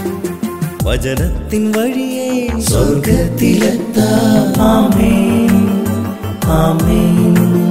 വചനത്തിൻ വഴിയേ സ്വർഗത്തിലെത്താം ആമേൻ ആമേൻ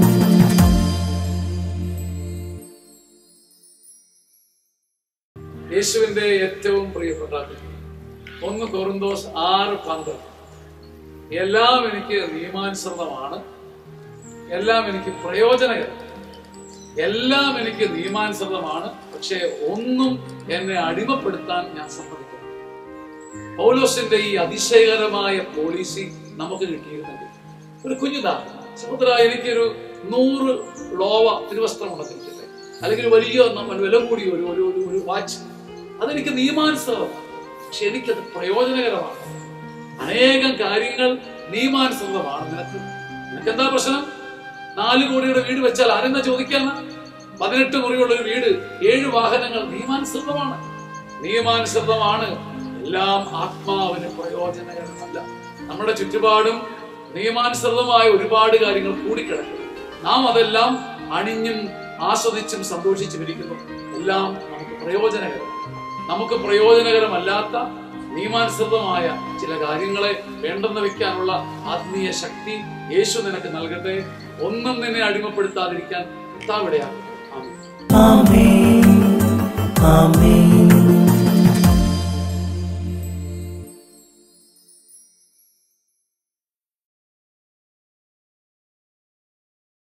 യേശുവിന്റെ ഏറ്റവും പ്രിയപ്പെട്ട ഒന്ന് കൊറിന്തോസ് ആറ് പന്ത്രണ്ട് എല്ലാം എനിക്ക് നിയമാനുസൃതമാണ് എല്ലാം എനിക്ക് പ്രയോജനകരം എല്ലാം എനിക്ക് നിയമാനുസൃതമാണ് പക്ഷേ ഒന്നും എന്നെ അടിമപ്പെടുത്താൻ ഞാൻ സമ്മതിക്കുന്നു പൗലോസിന്റെ ഈ അതിശയകരമായ പോളിസി നമുക്ക് കിട്ടിയിരുന്നെങ്കിൽ ഒരു കുഞ്ഞുദാഹരണം സമുദ്ര എനിക്കൊരു നൂറ് ലോവ തിരുവസ്ത്രം ഉണ്ടെന്നിരിക്കട്ടെ അല്ലെങ്കിൽ വലിയ നമ്മൾ വില കൂടിയ ഒരു ഒരു ഒരു- ഒരു വാച്ച് അതെനിക്ക് നിയമാനുസൃതമാണ് പക്ഷെ എനിക്കത് പ്രയോജനകരമാണ് അനേകം കാര്യങ്ങൾ നിയമാനുസൃതമാണ് നിനക്ക് നിനക്ക് എന്താ പ്രശ്നം നാല് കോടിയുടെ വീട് വെച്ചാൽ ആരെന്താ ചോദിക്കാന്ന് പതിനെട്ട് മുറിയുള്ള ഒരു വീട് ഏഴ് വാഹനങ്ങൾ നിയമാനുസൃതമാണ് നിയമാനുസൃതമാണ് എല്ലാം ആത്മാവിന് പ്രയോജനകരമല്ല നമ്മുടെ ചുറ്റുപാടും നിയമാനുസൃതമായ ഒരുപാട് കാര്യങ്ങൾ കൂടിക്കിടക്കുന്നു നാം അതെല്ലാം അണിഞ്ഞും ആസ്വദിച്ചും സന്തോഷിച്ചും ഇരിക്കുന്നു എല്ലാം നമുക്ക് പ്രയോജനകരം നമുക്ക് പ്രയോജനകരമല്ലാത്ത നിയമാനുസൃതമായ ചില കാര്യങ്ങളെ വേണ്ടെന്ന് വെക്കാനുള്ള ആത്മീയ ശക്തി യേശു നിനക്ക് നൽകട്ടെ ഒന്നും നിന്നെ അടിമപ്പെടുത്താതിരിക്കാൻ കർത്താവിടെയാകും ആമേൻ ആമേൻ ആമേൻ